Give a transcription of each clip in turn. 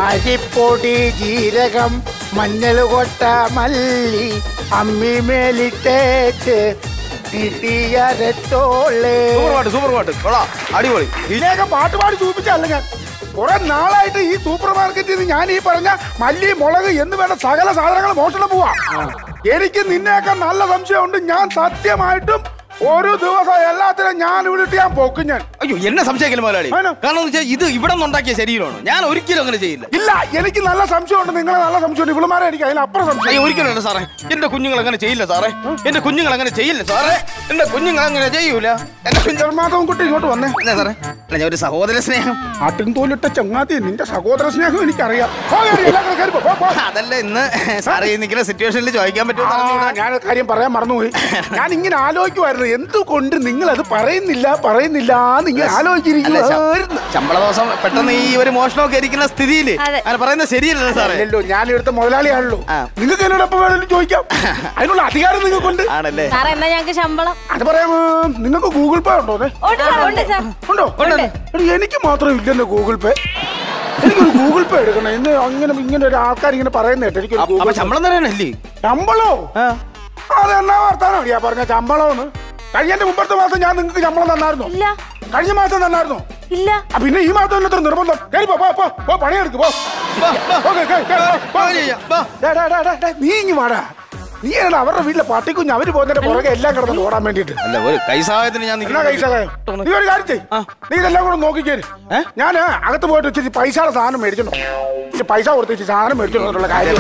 അരിപ്പൊടി ജീരകം മഞ്ഞൾ കൊട്ട മല്ലി അമ്മി മേലിട്ടേച്ച് കിട്ടിയരത്തോളേ സൂപ്പർ പാട്ട് സൂപ്പർ പാട്ട് കൊള്ളാം അടിപൊളി ഇതിനെയൊക്കെ പാട്ട് പാടി സൂപ്പിച്ചല്ല ഞാൻ കുറെ നാളായിട്ട് ഈ സൂപ്പർ മാർക്കറ്റിൽ നിന്ന് ഞാൻ ഈ പറഞ്ഞ മല്ലി മുളക് എന്ന് വേണ്ട സകല സാധനങ്ങൾ മോഷണം പോവാ എനിക്ക് നിന്നെയൊക്കെ നല്ല സംശയമുണ്ട് ഞാൻ സത്യമായിട്ടും ഒരു ദിവസം എല്ലാത്തിനും ഞാൻ ഇവിടിട്ട് ഞാൻ പൊക്കും ഞാൻ അയ്യോ എന്നെ സംശയിക്കലും മുതലാളി ആണോ? കാരണം എന്ന് വെച്ചാൽ ഇത് ഇവിടെ നിന്നുണ്ടാക്കിയ ശരീരമാണ് ഞാൻ ഒരിക്കലും അങ്ങനെ ചെയ്യില്ല ഇല്ല എനിക്ക് നല്ല സംശയമുണ്ട് നിങ്ങളെ നല്ല സംശയമുണ്ട് ഇവളുമാരെ എനിക്ക് അതിനപ്പുറം സംശയം അയ്യോ ഒരിക്കലും അല്ല സാറേ എന്റെ കുഞ്ഞുങ്ങൾ അങ്ങനെ ചെയ്യില്ല സാറേ എന്റെ കുഞ്ഞുങ്ങൾ അങ്ങനെ ചെയ്യില്ല സാറേ എന്റെ കുഞ്ഞുങ്ങൾ അങ്ങനെ ചെയ്യൂല എന്റെ കുഞ്ഞു മാധവൻ കുട്ടി ഇങ്ങോട്ട് വന്നേ എന്നാ സാറേ അല്ല ഞാൻ ഒരു സഹോദര സ്നേഹം ആട്ടിൻ തോലിട്ട ചങ്ങാതി നിന്റെ സഹോദര സ്നേഹം എനിക്കറിയാം പോ, കേറി, എല്ലാം കൂടെ കേറി പോ, പോ, പോ. അതല്ല ഇന്ന് സാറേ ഈ നിൽക്കുന്ന സിറ്റുവേഷനിൽ ചോദിക്കാൻ ആ, പറ്റുമോ ഞാൻ ഒരു കാര്യം പറയാൻ മറന്നുപോയി ഞാൻ ഇങ്ങനെ ആലോചിക്കുമായിരുന്നു എന്തുകൊണ്ട് നിങ്ങൾ അത് പറയുന്നില്ല പറയുന്നില്ല ഇങ്ങനെ അല്ല, ആലോചിച്ചിരിക്കുന്നു ശ- ശമ്പള ദിവസം പെട്ടെന്ന് ഈ ഒരു മോഷണമൊക്കെ ഇരിക്കുന്ന സ്ഥിതിയിൽ അതെ. അങ്ങനെ പറയുന്നത് ശരിയല്ലല്ലോ സാറേ അല്ലല്ലോ ഞാൻ ഇവിടുത്തെ മുതലാളിയാണല്ലോ ആ. നിങ്ങൾക്ക് എന്നോട് എപ്പോ വേണമെങ്കിലും ചോദിക്കാം അതിനുള്ള അധികാരം നിങ്ങൾക്കുണ്ട് ആണല്ലേ സാറേ എന്നാ ഞങ്ങൾക്ക് ശമ്പളം അത് പറയാം നിങ്ങൾക്ക് ഗൂഗിൾ പേ ഉണ്ടോ അതെ ഉണ്ട് സാർ ഉണ്ട് സാർ ഉണ്ടോ ഉണ്ട്. എടി, എനിക്ക് മാത്രം ഇല്ലെന്ന് ഗൂഗിൾ പേ എനിക്കൊരു ഗൂഗിൾ പേ എടുക്കണം ഇന്ന് അങ്ങനെ ഇങ്ങനെ ഒരു ആൾക്കാർ ഇങ്ങനെ പറയുന്ന കേട്ടോ എനിക്കൊരു അപ്പൊ ഗൂഗിൾ ശമ്പളം തരാനല്ലേ ശമ്പളോ ആ. അതെന്നാ വർത്താനം ഞാൻ പറഞ്ഞ ശമ്പളമെന്ന് കഴിഞ്ഞ മുമ്പത്തെ മാസം ഞാൻ നിങ്ങൾക്ക് ശമ്പളം തന്നായിരുന്നോ ഇല്ല കഴിഞ്ഞ മാസം തന്നായിരുന്നോ ഇല്ല ആ, പിന്നെ ഈ മാസം ഇല്ലത്ര നിർബന്ധം കേറി പോ, പോ, പോ, പോ, പണിയെടുക്ക് പോ വാ, വാ. ഓക്കേ, കേറി, കേറി, പോ, പോ. ജോലി ചെയ്യാം, വാ. ഡാ, ഡാ, ഡാ, ഡാ, ഡാ, നീ ഇങ്ങ് വാടാ നീ ആണ് അവരുടെ വീട്ടിലെ പട്ടിക്കുഞ്ഞ് അവര് പോകുന്നതിന്റെ പുറകെ എല്ലാം കിടന്നു ഓടാൻ വേണ്ടിട്ട് അല്ല ഒരു കൈസഹായത്തിന് ഞാൻ എന്നാ നിൽക്കുന്ന കൈസ നീ ഒരു കാര്യം ചെയ്യ് നീ ഇതെല്ലാം കൂടെ നോക്കിക്കേര് ഞാൻ അകത്ത് പോയിട്ട് ഇച്ചിരി പൈസയുടെ സാധനം മേടിച്ചോ ഇച്ചിരി പൈസ കൊടുത്ത് ഇച്ചിരി സാധനം മേടിച്ചോന്നുള്ള കാര്യം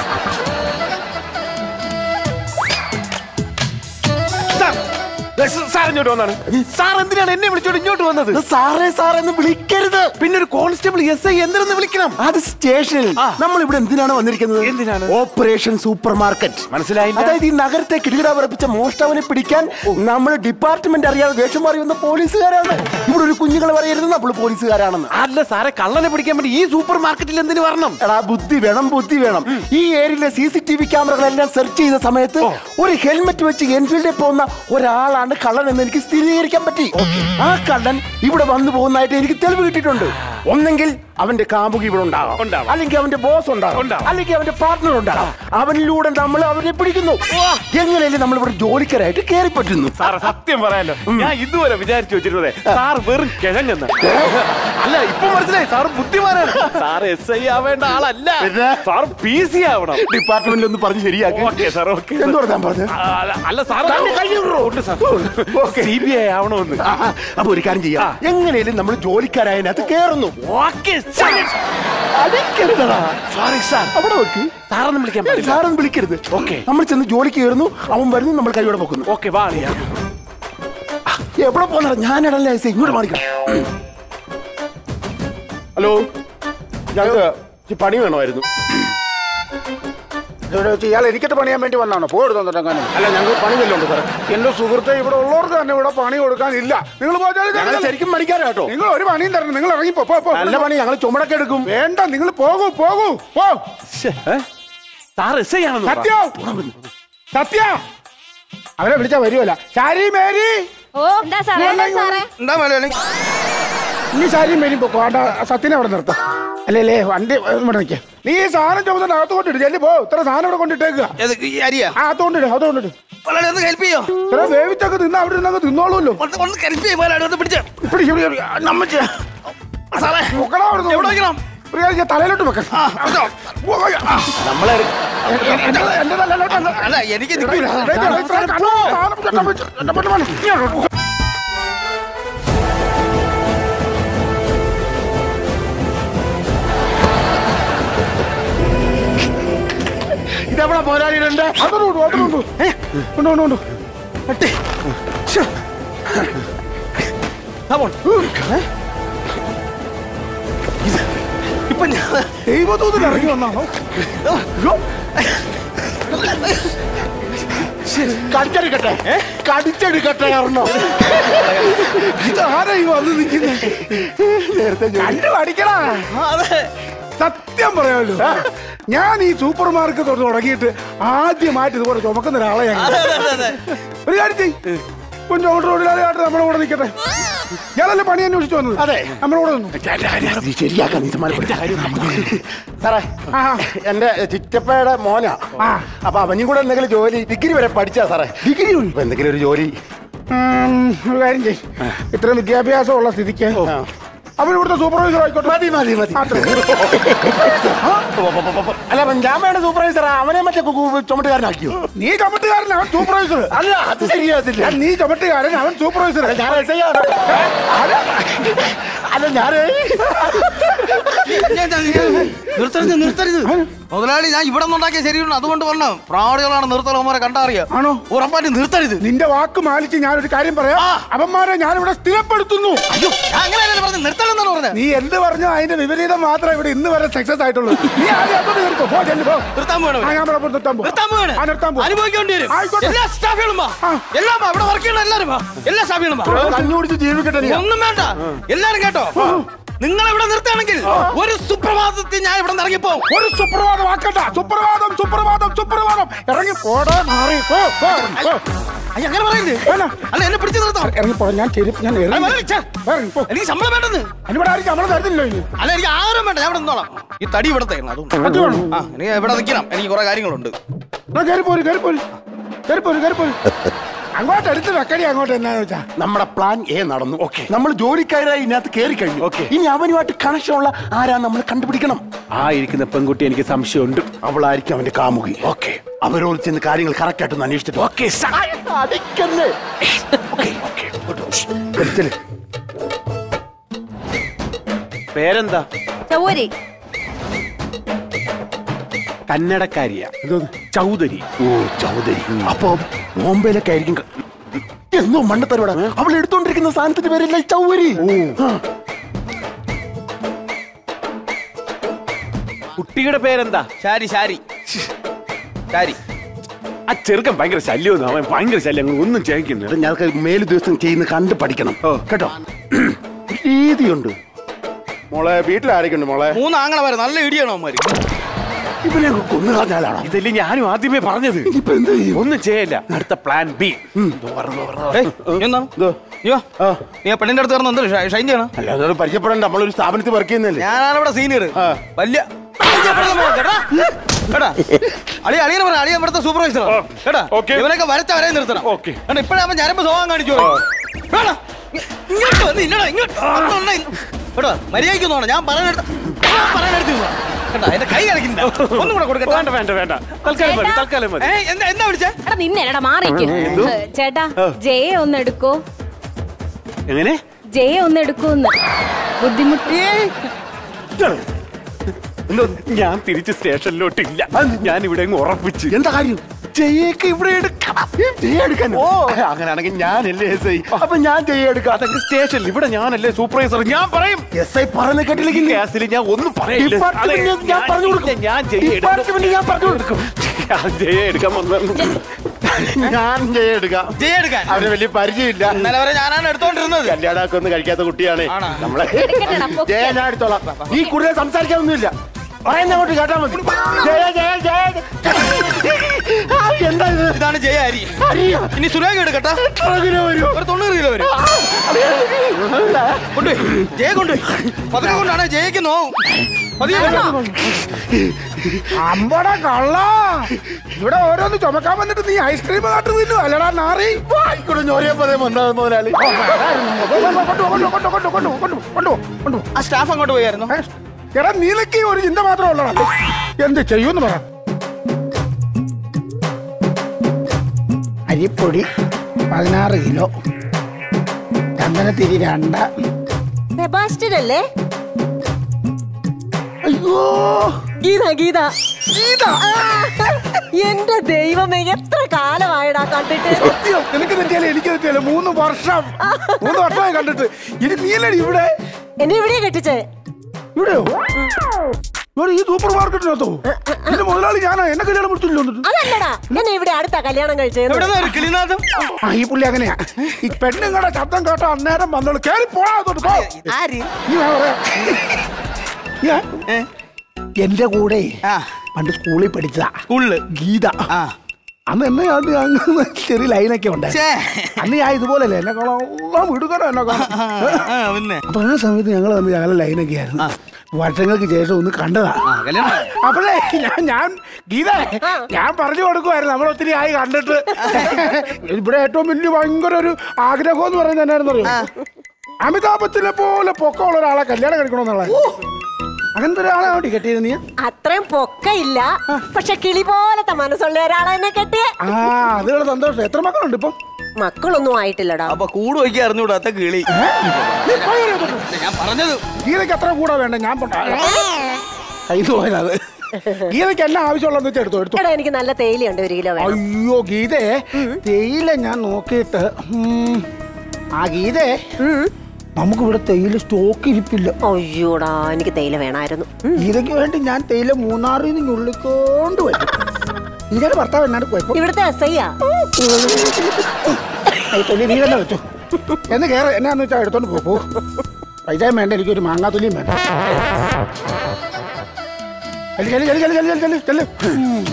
സാർ ഇങ്ങോട്ട് വന്നാണ് സാർ എന്തിനാണ് എന്നെ വിളിച്ചോണ്ട് ഇങ്ങോട്ട് വന്നത് സാറേ സാറേ എന്ന് വിളിക്കരുത് പിന്നെ ഒരു കോൺസ്റ്റബിൾ എസ് ഐ എന്തിനെന്ന് വിളിക്കണം അത് സ്റ്റേഷനിൽ നമ്മൾ ഇവിടെ എന്തിനാണ് വന്നിരിക്കുന്നത് എന്തിനാണ്? ഓപ്പറേഷൻ സൂപ്പർ മാർക്കറ്റ് മനസ്സിലായില്ല. അതായത് ഈ നഗരത്തെ കിടുകിട പറപ്പിച്ച മോഷ്ടാവിനെ പിടിക്കാൻ നമ്മൾ ഡിപ്പാർട്ട്മെന്റ് അറിയാതെ വേഷം മാറി വന്ന പോലീസുകാരാണ് ഇവിടെ ഒരു കുഞ്ഞുങ്ങളെ പറയരുത് നമ്മൾ പോലീസുകാരാണെന്ന് അല്ല സാറെ കള്ളനെ പിടിക്കാൻ വേണ്ടി ഈ സൂപ്പർ മാർക്കറ്റിൽ എന്തിനു വരണം എടാ ബുദ്ധി വേണം ബുദ്ധി വേണം ഈ ഏരിയയിലെ സി സി ടി വി ക്യാമറകളെല്ലാം സെർച്ച് ചെയ്ത സമയത്ത് ഒരു ഹെൽമെറ്റ് വെച്ച് എൻഫീൽഡിൽ പോകുന്ന ഒരാളാണ് കള്ളൻ എന്ന് എനിക്ക് സ്ഥിരീകരിക്കാൻ പറ്റി ആ കള്ളൻ ഇവിടെ വന്നു പോകുന്നതായിട്ട് എനിക്ക് തെളിവ് കിട്ടിയിട്ടുണ്ട് ഒന്നെങ്കിൽ അവന്റെ കാമുകി ഇവിടെ ഉണ്ടാകാം ഉണ്ടാവാം. അല്ലെങ്കിൽ അവന്റെ ബോസ് ഉണ്ടാകാം ഉണ്ടാവാം. അല്ലെങ്കിൽ അവന്റെ പാർട്ട്ണർ ഉണ്ടാകാം അവനിലൂടെ നമ്മൾ അവനെ പിടിക്കുന്നു എങ്ങനെയല്ലേ നമ്മൾ ഇവിടെ ജോലിക്കാരായിട്ട് കയറി പറ്റുന്നു സാറ് സത്യം പറയാലോ ഞാൻ ഇതുവരെ വിചാരിച്ചു വെച്ചിരുന്നത് സാർ വെറും കിഴങ്ങെന്ന് അല്ല ഇപ്പൊ മനസ്സിലായി സാർ ബുദ്ധിമാനാണ് സാർ എസ് ഐ ആവേണ്ട ആളല്ല പിന്നെ? സാർ പി സി ആവണം ഡിപ്പാർട്ട്മെന്റിൽ ഒന്ന് പറഞ്ഞ് ശരിയാക്കി ഓക്കെ സാർ ഓക്കെ എന്ത് പറഞ്ഞാൻ പറഞ്ഞു അല്ല സാർ തന്നെ കൈ വിടറോ? ഉണ്ട് sir okay. C B I ആവണമെന്ന് ആഹാ, അപ്പൊ ഒരു കാര്യം ചെയ്യാം എങ്ങനെയും നമ്മൾ ജോലിക്കാരായതിനകത്ത് കയറുന്നു ഓക്കെ അടിക്കരുതടാ സോറി സാർ അവിടെ വെക്ക് സാറൊന്നും വിളിക്കാൻ പറ്റില്ല സാറൊന്നും വിളിക്കരുത് ഓക്കെ. നമ്മൾ ചെന്ന് ജോലിക്ക് കയറുന്നു അവൻ വരുന്നു നമ്മൾ കൈയോടെ പൊക്കുന്നു ഓക്കെ വാളിയാ എവിടെ പോന്നാ ഞാനിടല്ലേ ഇങ്ങോട്ട് മാറിക്കണം ഹലോ ഞങ്ങൾക്ക് ഇച്ചിരി പണി വേണമായിരുന്നു ഇവിടെ വെച്ച് ഇയാൾ എനിക്കിട്ട് പണിയാൻ വേണ്ടി വന്നാണോ പോയിട്ട് തന്നിട്ടെങ്ങാനും അല്ല ഞങ്ങൾക്ക് പണി വല്ലതുണ്ട് സാറേ എന്റെ സുഹൃത്തെ ഇവിടെ ഉള്ളവർക്ക് തന്നെ ഇവിടെ പണി കൊടുക്കാനില്ല നിങ്ങൾ ഞങ്ങൾ പോയാൽ ശരിക്കും പണിക്കാരാ കേട്ടോ നിങ്ങൾ ഒരു പണിയും തരണം നിങ്ങൾ ഇറങ്ങി പോ, പോ പോ. നല്ല പണി ഞങ്ങൾ ചുമടൊക്കെ എടുക്കും വേണ്ട നിങ്ങൾ പോകൂ പോകൂ പോ സാർ എസ് ഐ ആണെന്ന് പറ. സത്യം സത്യ അവരെ വിളിച്ചാ വരുമല്ല ശാരി മേരി ഓ എന്താ സാറേ എന്താ സാറേ എന്താ മലയാളി നീ ശാരി മേരി പൊക്കോ ആണ്ട സത്യനെ അവിടെ നിർത്താം അല്ലേ വണ്ടി ഇവിടെ നിൽക്കുക നീ ഈ സാധനം ചുമന്നിട്ട് അകത്ത് കൊണ്ടിട്ട് ചെല്ലി പോ ഇത്ര സാധനം ഇവിടെ കൊണ്ടിട്ടേക്കുക ഏത് ഈ അരിയാ ആ അകത്തോണ്ടിട്ട് അകത്തോണ്ടിട്ട് മലയാളി ഒന്ന് ഹെൽപ്പ് ചെയ്യോ ഇത്ര വേവിച്ചൊക്കെ നിന്ന് അവിടെ ഇരുന്നങ്ങ് തിന്നോളൂല്ലോ ഒന്ന് ഒന്ന് ഹെൽപ്പ് ചെയ്യും മലയാളി ഒന്ന് പിടിച്ച ഇവിടെ ഇവിടെ ഇവിടെ. നമ്മ ചെ- സാറേ പൊക്കടാ അവിടുന്ന്. എവിടെ വെക്കണം? ഒരു കാര്യം ചെയ്യാം, തലയിലോട്ട് വെക്കാം ആ, അതോ. ഓ, ആ. നമ്മളെ എന്റെ- എന്റെ തലയിലോട്ടല്ല. അല്ല എനിക്ക് നിൽക്കൂല ദേ, ദേ, ഇത്ര കണ്ണു, സാധനം ചേട്ടാ, വെച്ച്. എന്റെ പൊന്നു മോനെ, ഇങ്ങോട്ട്. ഇതെവിടെ പോരാളികളുണ്ട് അതോട് കൊണ്ടു, അതോട് കൊണ്ടു. കൊണ്ടു, കൊണ്ടു, കൊണ്ടു. ഇപ്പൊ ഞാൻ ദൈവദൂതൻ ഇറങ്ങി വന്നാണോ കടിച്ചെടുക്കട്ടെ കടിച്ചെടുക്കട്ടെ കാരണം ഇതാരാ ഈ വന്ന് നിൽക്കുന്നത് നേരത്തെ ജോലി- കണ്ടു പഠിക്കടാ അതെ സത്യം പറയാമല്ലോ ഞാൻ ഈ സൂപ്പർ മാർക്കറ്റ് തൊട്ട് തുടങ്ങിയിട്ട് ആദ്യമായിട്ട് ഇതുപോലെ ചുമക്കുന്ന ഒരാളെ ഞാൻ അതെ അതെ അതെ ഒരു കാര്യം ചെയ്യ് കൊഞ്ചോട്ട് റോഡിലായിട്ട് നമ്മുടെ കൂടെ നിൽക്കട്ടെ ഞാനല്ലേ പണി അന്വേഷിച്ചു വന്നത് അതെ. നമ്മളോട് നിന്നു നീ ശരിയാക്കാൻ നീ സമാധാനപ്പെട്. സാറേ ആ. എന്റെ ചിറ്റപ്പയുടെ മോനാ ആ. അപ്പൊ അവനും കൂടെ എന്തെങ്കിലും ജോലി ഡിഗ്രി വരെ പഠിച്ചാ സാറേ ഡിഗ്രി ഇപ്പൊ എന്തെങ്കിലും ഒരു ജോലി ഉം, ഒരു കാര്യം ചെയ് ഇത്രയും വിദ്യാഭ്യാസം ഉള്ള സ്ഥിതിക്ക് അവൻ ഇവിടുത്തെ സൂപ്പർവൈസർ ആയിക്കോട്ടെ മതി മതി മതി അത്രേ. അല്ല അപ്പൊ ഞാൻ വേണ്ട സൂപ്പർവൈസർ അവനെ മറ്റേ കു- കു- ചുമട്ടുകാരനാക്കിയോ നീ ചുമട്ടുകാരൻ അവൻ സൂപ്പർവൈസർ അല്ല അത് ശരിയാകത്തില്ല നീ ചുമട്ടുകാരൻ അവൻ സൂപ്പർവൈസർ ഞാൻ എസ് ഐ ആണ്. അല്ല ഞാൻ നിർത്തരുത് നിർത്തരുത് മുതലാളി ഞാൻ ഇവിടെ നിന്നുണ്ടാക്കിയ ശരിയുണ്ട് അതുകൊണ്ട് പറഞ്ഞ പ്രാണികളാണ് നിർത്തലവന്മാരെ കണ്ടറിയാം ആണോ? ഉറപ്പായിട്ട് നിർത്തരുത് നിന്റെ വാക്ക് മാനിച്ച് ഞാനൊരു കാര്യം പറയാം അവന്മാരെ ഞാനിവിടെ സ്ഥിരപ്പെടുത്തുന്നു അയ്യോ ഞാൻ അങ്ങനെയല്ലേ പറഞ്ഞു നിർത്തലെന്നാണ് പറഞ്ഞത് നീ എന്ത് പറഞ്ഞോ അതിന്റെ വിപരീതം മാത്രമേ ഇവിടെ ഇന്ന് വരെ സക്സസ് ആയിട്ടുള്ളൂ നീ ആദ്യം അങ്ങോട്ട് കയറിക്കോ. പോ, ചെല്ല്, പോ. നിർത്താൻ ആ, വേണം ഞാൻ ഇവിടെ പോ, നിർത്താൻ പോ. നിർത്താൻ പോവാണ് ആ, നിർത്താൻ പോ. അനുഭവിക്കേണ്ടി വരും ആയിക്കോട്ടെ. എല്ലാ സ്റ്റാഫുകളും വാ ആ. എല്ലാം വാ ഇവിടെ വർക്ക് ചെയ്യണം എല്ലാരും വാ എല്ലാ സ്റ്റാഫുകളും വാ കഞ്ഞു കുടിച്ച് ജീവിക്കട്ടെ നീ. ഒന്നും വേണ്ട എല്ലാരും കേട്ടോ നിങ്ങൾ ഇവിടെ നിർത്തുകയാണെങ്കിൽ ഒരു സുപ്രഭാതത്തിൽ ഞാൻ ഇവിടെ നിന്ന് ഇറങ്ങിപ്പോ ഒരു സുപ്രഭാതം ആക്കണ്ട സുപ്രഭാതം സുപ്രഭാതം സുപ്രഭാതം ഇറങ്ങി പോടാ മാറി പോ, പോ, പോ. അയ്യ, അങ്ങനെ പറയരുത് വേണ്ട. അല്ല എന്നെ പിടിച്ചു നിർത്താം ഇറങ്ങി പോ ഞാൻ ചെരുപ്പ് ഞാൻ അത് ഇറങ്ങി മതി, ഛെ. ഇറങ്ങി പോ എനിക്ക് ശമ്പളം വേണ്ടെന്ന് അതിനിവിടെ ആരും നമ്മളെ തരുന്നില്ലോ ഇനി അല്ല എനിക്ക് ആരും വേണ്ട ഞാൻ ഇവിടെ നിന്നോളാം ഈ തടി ഇവിടെ തരണം അതുകൊണ്ട് അത് വേണം ആ എനിക്ക് ഇവിടെ നിൽക്കണം എനിക്ക് കുറെ കാര്യങ്ങളുണ്ട് എന്നാ കയറി പോര് കയറി പോര് കയറി പോര് കയറി പോര് അങ്ങോട്ട് എടുത്ത് വെക്കടി അങ്ങോട്ട് എന്നാന്ന് വെച്ചാ നമ്മുടെ പ്ലാൻ എ നടന്നു ഓക്കെ നമ്മൾ ജോലിക്കാരായി ഇതിനകത്ത് കയറി കഴിഞ്ഞു ഓക്കെ ഇനി അവനുമായിട്ട് കണക്ഷൻ ഉള്ള ആരാ നമ്മൾ കണ്ടുപിടിക്കണം ആ ഇരിക്കുന്ന പെൺകുട്ടി എനിക്ക് സംശയമുണ്ട് അവളായിരിക്കും അവന്റെ കാമുകി ഓക്കെ അവരോട് ചെന്ന് കാര്യങ്ങൾ കറക്റ്റ് ആയിട്ടൊന്ന് അന്വേഷിച്ചിട്ട് ഓക്കെ പേരെന്താ ചൗരി കന്നഡക്കാരിയാ ചൗധരി ഓ ചൗധരി അപ്പൊ ബോംബെയിലൊക്കെ ആയിരിക്കും ക- എന്തോ മണ്ടത്തരോടെ അവൾ എടുത്തോണ്ടിരിക്കുന്ന സാധനത്തിന്റെ പേരല്ല ഈ ചൗവരി ആ. കുട്ടിയുടെ പേരെന്താ ശാരി ശാരി ശാരി ആ ചെറുക്കൻ ഭയങ്കര ശല്യം അവൻ ഭയങ്കര ശല്യം അങ്ങ് ഒന്നും ചെയ്യിക്കുന്നില്ല അത് ഞങ്ങൾക്ക് മേല് ദിവസം ചെയ്യുന്ന കണ്ട് പഠിക്കണം കേട്ടോ രീതിയുണ്ട് മോളെ വീട്ടിലാരൊക്കെയുണ്ട് മോളെ മൂന്ന് ആങ്ങളെ വരെ നല്ല ഇടിയാണോ അവന്മാര് ഇവനെ കൊന്നു കളഞ്ഞാലാണോ ഇതല്ലേ ഞാനും ആദ്യമേ പറഞ്ഞത് ഇനിയിപ്പോ എന്ത് ചെയ്യും ഒന്നും ചെയ്യല്ല അടുത്ത പ്ലാൻ ബി ഏയ്, നീ എന്താണ്? നീ വാ. നീ ആ പെണ്ണിന്റെ അടുത്ത് കിടന്ന് എന്താ ഷൈൻ ചെയ്യണം അല്ല അതോട് പരിചയപ്പെടണ്ട നമ്മളൊരു സ്ഥാപനത്തിൽ വർക്ക് ചെയ്യുന്നല്ലേ ഞാനാണ് ഇവിടെ സീനിയർ വലിയ കേട്ടാ അളി അളിയനെ പറ അളിയൻ ഇവിടുത്തെ സൂപ്പർവൈസർ കേട്ടാ Okay. ഇവനൊക്കെ വരച്ച വരെ നിർത്തണം Okay. കാരണം ഇപ്പഴാ ഞാനിപ്പോ സ്വഭാവം കാണിച്ചു വേണം ഇങ്ങോട്ട് വന്ന് ഇല്ലടാ ഇങ്ങോട്ട് വന്ന് ഇന്ന്. കേട്ടോ മര്യാദയ്ക്ക് നോണം ഞാൻ പറയാനെടുത്ത് ഞാൻ പറയാനെടുത്ത് നിന്നോ. കേട്ടാ എന്റെ കൈ കളിക്കുന്നില്ല ഒന്നും കൂടെ കൊടുക്കട്ടെ വേണ്ട വേണ്ട വേണ്ട തൽക്കാലം മതി തൽക്കാലം മതി ഏയ്, എന്താ എന്താ വിളിച്ചേ എടാ നിന്നെടാ മാറിക്ക് ചേട്ടാ ജയെ ഒന്ന് എടുക്കോ എങ്ങനെ ജയെ ഒന്ന് എടുക്കൂന്ന് ബുദ്ധിമുട്ടി എന്തോ ഞാൻ തിരിച്ച് സ്റ്റേഷനിലോട്ടില്ല ഞാൻ ഇവിടെ അങ്ങ് ഉറപ്പിച്ച് എന്താ കാര്യം ജയ്യൊക്കെ ഇവിടെ എടുക്കണം ജയ എടുക്കാൻ ഓ അങ്ങനെയാണെങ്കിൽ ഞാനല്ലേ എസ് ഐ അപ്പൊ ഞാൻ ജയ എടുക്കാം അതൊക്കെ സ്റ്റേഷനിൽ ഇവിടെ ഞാനല്ലേ സൂപ്പർവൈസർ ഞാൻ പറയും എസ് ഐ പറയുന്ന കേട്ടില്ലെങ്കിൽ കേസിൽ ഞാൻ ഒന്നും പറയില്ല ഡിപ്പാർട്ട്മെന്റിൽ അതെ, ഞാൻ പറഞ്ഞു കൊടുക്കും. ഞാൻ ജയ എടുക്കും ഡിപ്പാർട്ട്മെന്റിൽ ഞാൻ പറഞ്ഞു കൊടുക്കും ഞാൻ ജയ എടുക്കാൻ വന്നു ഞാൻ ജയ എടുക്കാം ജയ എടുക്കാൻ അവന് വലിയ പരിചയമില്ല ഇന്നലെ വരെ ഞാനാണ് എടുത്തോണ്ടിരുന്നത് കല്യാണമൊക്കെ ഒന്നും കഴിക്കാത്ത കുട്ടിയാണ് ആണോ? നമ്മളെ എടുക്കട്ടെടാ, പൊക്ക്. ജയ ഞാൻ എടുത്തോളാം ഈ കൂടുതൽ സംസാരിക്കാനൊന്നുമില്ല പറയുന്ന അങ്ങോട്ട് കേട്ടാ മതി ജയ ജയ ജയ ആ, എന്താ ഇത് ഇതാണ് ജയ അരി അറിയാ ഇനി സുരേഖ എടുക്കട്ടെ അങ്ങനെ വരൂ ഒരു തൊണ്ണൂറ് കിലോ വരും കൊണ്ടുപോയി ജയ കൊണ്ടുപോയി പതുക്കെ കൊണ്ടാണ് ജയക്ക് നോവും പതിയെ കൊണ്ടുപോ. അമ്പട കള്ള ഇവിടെ ഓരോന്ന് ചുമക്കാൻ വന്നിട്ട് നീ ഐസ്ക്രീം കാട്ട് തിന്നു അല്ലടാ നാറി ആയിക്കോട്ടെ ഞോറിയ പതേ വന്നത് മുതലാളി കൊണ്ടു കൊണ്ടു കൊണ്ടു കൊണ്ടു കൊണ്ടു കൊണ്ടു കൊണ്ടു കൊണ്ടു ആ സ്റ്റാഫ് അങ്ങോട്ട് പോയായിരുന്നു ഏ, എടാ നീലക്ക് ഒരു ചിന്ത മാത്രമേ ഉള്ളടാ എന്ത് ചെയ്യൂന്ന് പറ അരിപ്പൊടി പതിനാറ് കിലോ ചന്ദനത്തിരി രണ്ട സെബാസ്റ്റ്യൻ അല്ലേ അയ്യോ ഗീത ഗീത ഇതാ എന്റെ ദൈവമേ എത്ര കാലമായടാ കണ്ടിട്ട് സത്യം നിനക്ക് തെറ്റിയാലേ എനിക്ക് തെറ്റിയാലേ മൂന്ന് വർഷം മൂന്ന് വർഷമായി കണ്ടിട്ട് ഇനി നീലടി ഇവിടെ എന്നെ ഇവിടെ കെട്ടിച്ചേ ഇവിടെയോ ഇവിടെ ഈ സൂപ്പർ മാർക്കറ്റിനകത്തോ ഇതിന്റെ മുതലാളി ഞാനാ എന്നെ കല്യാണം പിടിച്ചില്ലോ എന്നിട്ട് അതല്ലടാ എന്നെ ഇവിടെ അടുത്ത കല്യാണം കഴിച്ചേന്ന് എവിടെ ഒരു കിളിനാഥം ആ ഈ പുള്ളി അങ്ങനെയാ ഈ പെണ്ണുങ്ങളുടെ ശബ്ദം കേട്ടോ അന്നേരം വന്നോളൂ കേറി പോടാ അങ്ങോട്ട് പോ ആര് നീ വാ പറയാം. ഞാൻ ഏ? എന്റെ കൂടെ ആ പണ്ട് സ്കൂളിൽ പഠിച്ചതാ സ്കൂളില് ഗീത ആ അന്ന് എന്നെ അത് അങ്ങ് ചെറിയ ലൈനൊക്കെ ഉണ്ടായി ഛേ. അന്ന് ഞാൻ ഇതുപോലല്ലേ എന്നെ കാണാൻ വിടുക്കണോ എന്നെ കാണാൻ ആ, പിന്നെ അപ്പൊ ആ സമയത്ത് ഞങ്ങൾ തമ്മിൽ ഞങ്ങളെ ലൈനൊക്കെ ആയിരുന്നു വർഷങ്ങൾക്ക് ശേഷം ഒന്ന് കണ്ടതാ ആ കല്യാണം ആയോ? അപ്പോഴേ ഞാൻ ഞാൻ ഗീത ഞാൻ പറഞ്ഞു കൊടുക്കുമായിരുന്നു നമ്മൾ ഒത്തിരി ആയി കണ്ടിട്ട് ഇവിടെ ഏറ്റവും വലിയ ഭയങ്കര ഒരു ആഗ്രഹം എന്ന് പറയുന്നത് എന്നായിരുന്നു അറിയോ അമിതാഭ് ബച്ചനെ പോലെ പൊക്കമുള്ള ഒരാളെ കല്യാണം കഴിക്കണമെന്നുള്ളത് അങ്ങനത്തെ ഒരാളെ വേണ്ടി കെട്ടിയത് നീ അത്രയും പൊക്കയില്ല പക്ഷെ കിളി പോലത്തെ മനസ്സുള്ള ഒരാളെ എന്നെ കെട്ടിയേ ആ അതുകൊണ്ട് സന്തോഷം എത്ര മക്കളുണ്ട് ഇപ്പം മക്കളൊന്നും ആയിട്ടില്ലടാ അപ്പൊ കൂട് വയ്ക്കാൻ അറിഞ്ഞൂടാത്ത കിളി നീ പോയി വരൂ. ഞാൻ പറഞ്ഞത് ഗീതയ്ക്ക് അത്ര കൂടെ വേണ്ട ഞാൻ കയ്യിൽ പോയത് ഗീതയ്ക്ക് എല്ലാം ആവശ്യമുള്ളതെന്ന് വെച്ചാൽ എടുത്തോ എടുത്തോ എടാ എനിക്ക് നല്ല തേയിലയുണ്ട് ഒരു കിലോ വേണം അയ്യോ ഗീതേ തേയില ഞാൻ നോക്കിയിട്ട് ഉം, ആ ഗീതേ നമുക്ക് ഇവിടെ തേയില സ്റ്റോക്ക് ഇരിപ്പില്ല അയ്യോടാ എനിക്ക് തേയില വേണമായിരുന്നു ഉം. ഗീതയ്ക്ക് വേണ്ടി ഞാൻ തേയില മൂന്നാറിൽ നിന്ന് ഞുള്ളിക്കൊണ്ട് വരും ഗീതയുടെ ഭർത്താവ് എന്നാണ് കുഴപ്പം ഇവിടുത്തെ എസ് ഐയാ തൊലി നീ തന്നെ വെച്ചു എന്ന് കയറി എന്നാന്ന് വെച്ചാൽ എടുത്തോണ്ട് പോ, പോ പൈസയും വേണ്ട എനിക്കൊരു മാങ്ങാത്തൊലിയും വേണ്ട ചെല്ലു ചെല്ലു ചെല്ലു ചെല്ലു ചെല്ലു ചെല്ലു ചെല്ലു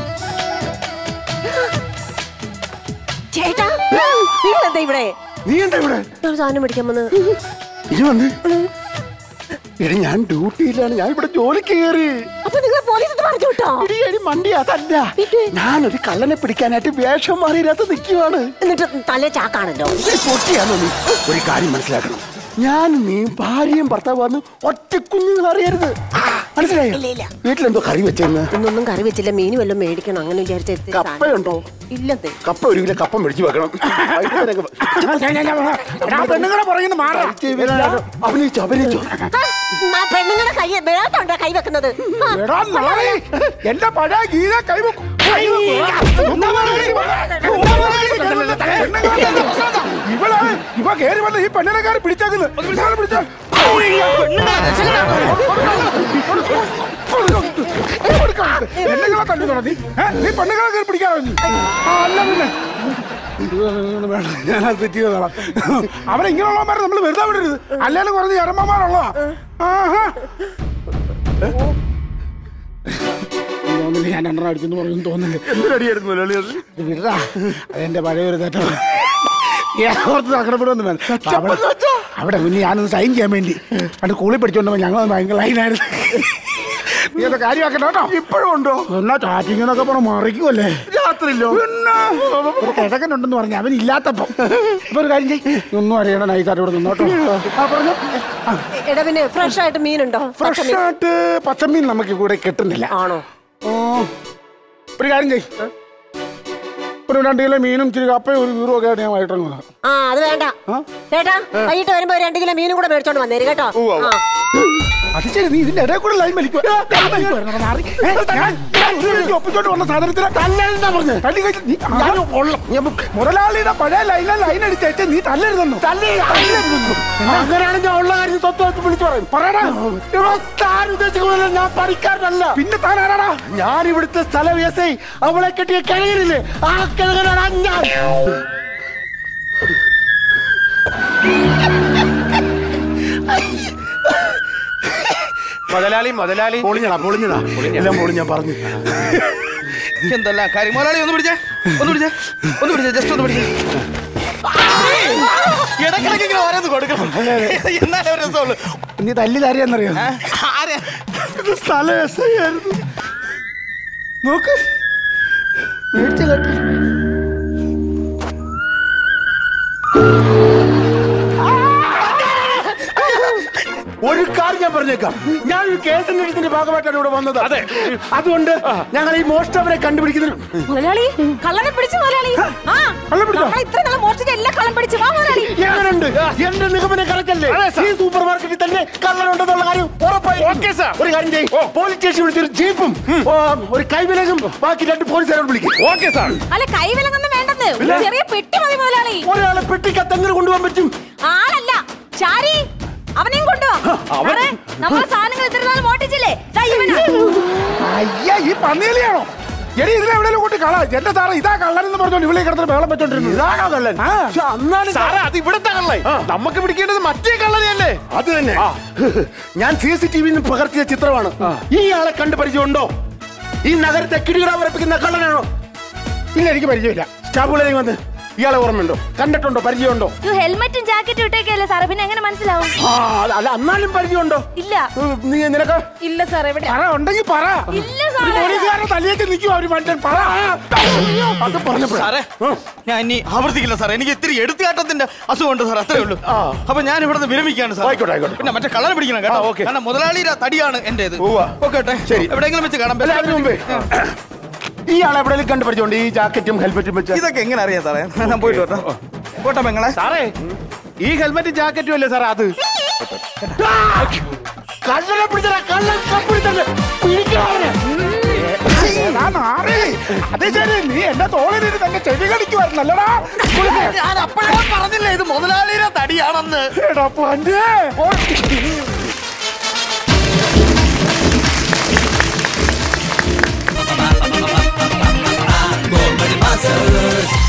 ചേട്ടാ നിങ്ങൾ എന്താ ഇവിടെ നീ എന്താ ഇവിടെ ഒരു സാധനം മേടിക്കാൻ വന്ന് ഇനി വന്ന് എടി ഞാൻ ഡ്യൂട്ടിയിലാണ് ഞാൻ ഇവിടെ ജോലിക്ക് കയറി അപ്പൊ നിങ്ങൾ പോലീസ് പറഞ്ഞു വിട്ടോ എടി എടി മണ്ടി അതല്ല പിന്നെ? ഞാനൊരു കള്ളനെ പിടിക്കാനായിട്ട് വേഷം മാറിയില്ലാത്ത നിൽക്കുവാണ് എന്നിട്ട് തല ചാക്കാണല്ലോ പൊട്ടിയാണോ നീ ഒരു കാര്യം മനസ്സിലാക്കണം ഞാൻ നീ ഭാര്യയും ഭർത്താവ് വന്ന് ഒറ്റ കുഞ്ഞുങ്ങൾ അറിയരുത് മനസ്സിലായോ ഇല്ല, ഇല്ല. വീട്ടിലെന്തോ കറി വെച്ചെന്ന് ഇന്നൊന്നും കറി വെച്ചില്ല മീൻ വല്ലതും മേടിക്കണം അങ്ങനെ വിചാരിച്ച ഇത്തിരി സാധനം. കപ്പയുണ്ടോ ഇല്ലെന്നേ കപ്പ ഒരു കിലോ കപ്പ മേടിച്ചു വെക്കണം വൈകുന്നേരം പെണ്ണുങ്ങളെ പറയുന്നത് മാറാ അഭിനയിച്ചോ അഭിനയിച്ചോ ആ, പെണ്ണുങ്ങളുടെ കൈ വേഗത്തുണ്ടോ കൈ വെക്കുന്നത് ആ, എടാ നാളെ എന്റെ പഴയ ഗീത കൈവക്കും ഇവളെ ഇവ കേറി വന്ന് ഈ പെണ്ണിനെ കയറി പിടിച്ചേക്കുന്നത് ഇയാളെ പിടിച്ചാ പെണ്ണുങ്ങളെ തല്ലി തുടങ്ങി നീ പെണ്ണുങ്ങളെ കയറി പിടിക്കാറോ നീ ആ, അല്ല പിന്നെ ഞാനത് തെറ്റിയതാണ് അവരെ ഇങ്ങനെയുള്ളവന്മാരെ നമ്മൾ വെറുതെ വിടരുത് അല്ലാലും കുറച്ച് ഇറമ്മമാരുള്ളതാ ആഹാ തോന്നില്ല ഞാൻ രണ്ടെണ്ണം അടിക്കുന്നു പറഞ്ഞു തോന്നില്ല എന്തിനടിയായിരുന്നു മുരളി അത്? ഇത് വിടടാ അതെന്റെ പഴയ ഒരു തെറ്റാണ് ഓർത്ത് സങ്കടപ്പെടുമെന്ന് വേണം അവിടെ അവിടെ മുന്നേ ഞാനൊന്ന് സൈൻ ചെയ്യാൻ വേണ്ടി പണ്ട് സ്കൂളിൽ പഠിച്ചോണ്ടപ്പോ ഞങ്ങൾ ഭയങ്കര ലൈനായിരുന്നു നീ അത് കാര്യമാക്കണ്ട കേട്ടോ ഇപ്പോഴും ഉണ്ടോ എന്നാ ചാറ്റിംഗ് എന്നൊക്കെ പറഞ്ഞ മറിക്കുമല്ലേ രാത്രിയിലോ പിന്നെ ഒരു കിഴക്കനുണ്ടെന്ന് പറഞ്ഞു അവൻ ഇല്ലാത്തപ്പം ഇപ്പൊ ഒരു കാര്യം ചെയ്യ് ഒന്നും അറിയണ നൈസായിട്ട് ഇവിടെ നിന്നോട്ടോ ആ പറഞ്ഞു എടാ പിന്നെ ഫ്രഷ് ആയിട്ട് മീനുണ്ടോ ഫ്രഷ് ആയിട്ട് പച്ചമീൻ നമുക്ക് ഇവിടെ കിട്ടുന്നില്ല ആണോ ഓ, ഒരു കാര്യം ചെയ് ഒരു രണ്ട് കിലോ മീനും ഇച്ചിരി കപ്പയും ഒരു യൂറോ ഒക്കെ ആയിട്ട് ഞാൻ വൈകിട്ടിറങ്ങുന്നത് ആ അത് വേണ്ട ചേട്ടാ വൈകിട്ട് വരുമ്പോ ഒരു രണ്ട് കിലോ മീനും കൂടെ മേടിച്ചോണ്ട് വന്നേര് കേട്ടോ ആ. അത് ശരി നീ ഇതിന്റെ ഇടയിൽ കൂടെ ലൈൻ വലിക്കുക ഒപ്പിച്ചോണ്ട് വന്ന സാധനത്തിന് തല്ലരുതാ പറഞ്ഞ് തല്ലി കഴിച്ച് നീ ഞാൻ കൊള്ളാം ഞാൻ മുതലാളിയുടെ പഴയ ലൈനിലെ ലൈൻ അടിച്ചേച്ച് നീ തല്ലരുതെന്നു തല്ലരുതെന്നു അങ്ങനെയാണ് ഞാൻ ഉള്ള കാര്യം സ്വന്തമായിട്ട് വിളിച്ചു പറയും പറയടാ എടോ, താൻ ഉദ്ദേശിക്കുന്നത് ഞാൻ പഠിക്കാരനല്ല പിന്നെ താൻ ആരാടാ ഞാൻ ഇവിടുത്തെ സ്ഥല എസ് ഐ അവളെ കെട്ടിയ കിഴങ്ങനില്ലേ ആ കിഴങ്ങനാണ് ഞാൻ മുതലാളി മുതലാളി പൊളിഞ്ഞടാ പൊളിഞ്ഞടാ എല്ലാം പൊളിഞ്ഞ പറഞ്ഞു എന്തെല്ലാം കാര്യം മുതലാളി ഒന്ന് പിടിച്ചേ ഒന്ന് പിടിച്ചേ ഒന്ന് പിടിച്ചേ ജസ്റ്റ് ഒന്ന് പിടിച്ചേ ഇടക്കിടക്ക് ഇങ്ങനെ ഓരോന്ന് കൊടുക്കണം എന്നാലേ ഒരു രസമുള്ളൂ നീ തല്ലി തരിയെന്നറിയോ ഏ? ആരെ ഇത് സ്ഥലം എസ് ഐ ആയിരുന്നു നോക്ക് മേടിച്ച കേട്ട് ഒരു കാര്യം ഞാൻ പറഞ്ഞേക്കാം ഞാൻ ഒരു കേസ് അന്വേഷണത്തിന്റെ ഭാഗമായിട്ടാണ് ഇവിടെ വന്നത് അതെ. അതുകൊണ്ട് ഞങ്ങൾ ഈ മോഷ്ടവരെ കണ്ടുപിടിക്കുന്നതിന് മുതലാളി കള്ളനെ പിടിച്ചു മുതലാളി ആ കള്ളൻ പിടിച്ചോ? നമ്മളെ ഇത്ര നല്ല മോഷ്ടിച്ച എല്ലാ കള്ളം പിടിച്ചു വാ മുതലാളി എങ്ങനെയുണ്ട് എന്റെ നിഗമനം കറക്റ്റല്ലേ ഈ സൂപ്പർ മാർക്കറ്റിൽ തന്നെ കള്ളനുണ്ടെന്നുള്ള കാര്യം ഉറപ്പായി ഓക്കേ, സാർ. ഒരു കാര്യം ചെയ്യും പോലീസ് സ്റ്റേഷൻ വിളിച്ചൊരു ജീപ്പും ഓ, ഒരു കൈവിലകും ബാക്കി രണ്ട് പോലീസുകാരോട് വിളിക്കും ഓക്കെ സാർ അല്ല കൈവിലങ്ങൊന്നും വേണ്ടെന്ന് ഒരു ചെറിയ പെട്ടി മതി മുതലാളി ഒരാളെ പെട്ടിക്കത്ത് എങ്ങനെ കൊണ്ടുപോകാൻ പറ്റും ആളല്ല ചാരി അവനെയും കൊണ്ടുവാ സാറേ, നമ്മൾ സാധനങ്ങൾ ഇത്ര നാൾ മോട്ടിച്ചില്ലേ ദാ ഇവനാ. അയ്യ ഈ പന്നിയലിയാണോ എടി ഇതിലെ എവിടെയെങ്കിലും കൂട്ടി കള എന്റെ സാറേ ഇതാ കള്ളൻ എന്ന് പറഞ്ഞോണ്ട് ഇവിടെ കിടന്നിട്ട് വേളം വെച്ചോണ്ടിരുന്നു ഇതാണോ കള്ളൻ ആ. പക്ഷെ അന്നാണ് സാറേ അത് ഇവിടുത്തെ കള്ളേ നമുക്ക് പിടിക്കേണ്ടത് മറ്റേ കള്ളനെയല്ലേ അത് തന്നെ ഞാൻ സി സി ടി വിന്ന് പകർത്തിയ ചിത്രമാണ് ഈ ആളെ കണ്ട് പരിചയമുണ്ടോ ഈ നഗരത്തെ കിടികിട ഉറപ്പിക്കുന്ന കള്ളനാണോ ഇല്ല എനിക്ക് പരിചയമില്ല സ്റ്റാഫുകളെ വന്ന് ഇയാളെ ഓർമ്മയുണ്ടോ കണ്ടിട്ടുണ്ടോ പരിചയമുണ്ടോ യോ ഹെൽമെറ്റും ജാക്കറ്റും ഇട്ടേക്കല്ലേ സാറേ പിന്നെ എങ്ങനെ മനസ്സിലാവും ആ അത് അല്ല എന്നാലും പരിചയമുണ്ടോ ഇല്ല ഉം, നീ നിനക്ക് ഇല്ല സാർ എവിടെ പറ ഉണ്ടെങ്കിൽ പറ ഇല്ല ഒരു സാറേ പോലീസുകാരനെ തലയേക്ക് നിൽക്കും അവര് മനുഷ്യൻ പറ അത് പറഞ്ഞപ്പോഴാ സാറേ ഞാൻ ഇനി ആവർത്തിക്കില്ല സാർ എനിക്ക് ഇത്തിരി എടുത്തുകാട്ടത്തിന്റെ അസുഖമുണ്ട് സാർ അത്രേ ഉള്ളൂ അപ്പൊ ഞാൻ ഇവിടെ നിന്ന് വിരമിക്കാണ് സാർ ആയിക്കോട്ടെ, ആയിക്കോട്ടെ. പിന്നെ മറ്റേ കളർ പിടിക്കണം കേട്ടോ ആ, ഓക്കേ. കാരണം മുതലാളിയുടെ തടിയാണ് എന്റേത് ഉവ്വ. ഓക്കെ ശരി. എവിടെയെങ്കിലും വെച്ച് കാണാം അല്ല അതിനു മുമ്പേ ഇയാളെ എവിടെയെങ്കിലും കണ്ടു പരിചയമുണ്ട് ഈ ജാക്കറ്റും ഹെൽമെറ്റും വെച്ച് ഇതൊക്കെ എങ്ങനെ അറിയാം സാറേ ഞാൻ പോയിട്ട് വരാം പോട്ടെ പെങ്ങളെ സാറേ ഈ ഹെൽമെറ്റ് ജാക്കറ്റും അല്ലേ സാറേ അത് കള്ളനെ പിടിച്ചടാ കള്ളൻ പിടിച്ചത് പിടിക്കാവനെ എടാ നാറി. അത് ശരി നീ എന്റെ തോളിലിരുന്ന് എന്റെ ചെവി കടിക്കുവായിരുന്നല്ലടാ ഞാൻ അപ്പോഴേ പറഞ്ഞില്ലേ ഇത് മുതലാളിയുടെ തടിയാണെന്ന് എടാ പണ്ടേ Gomari Masters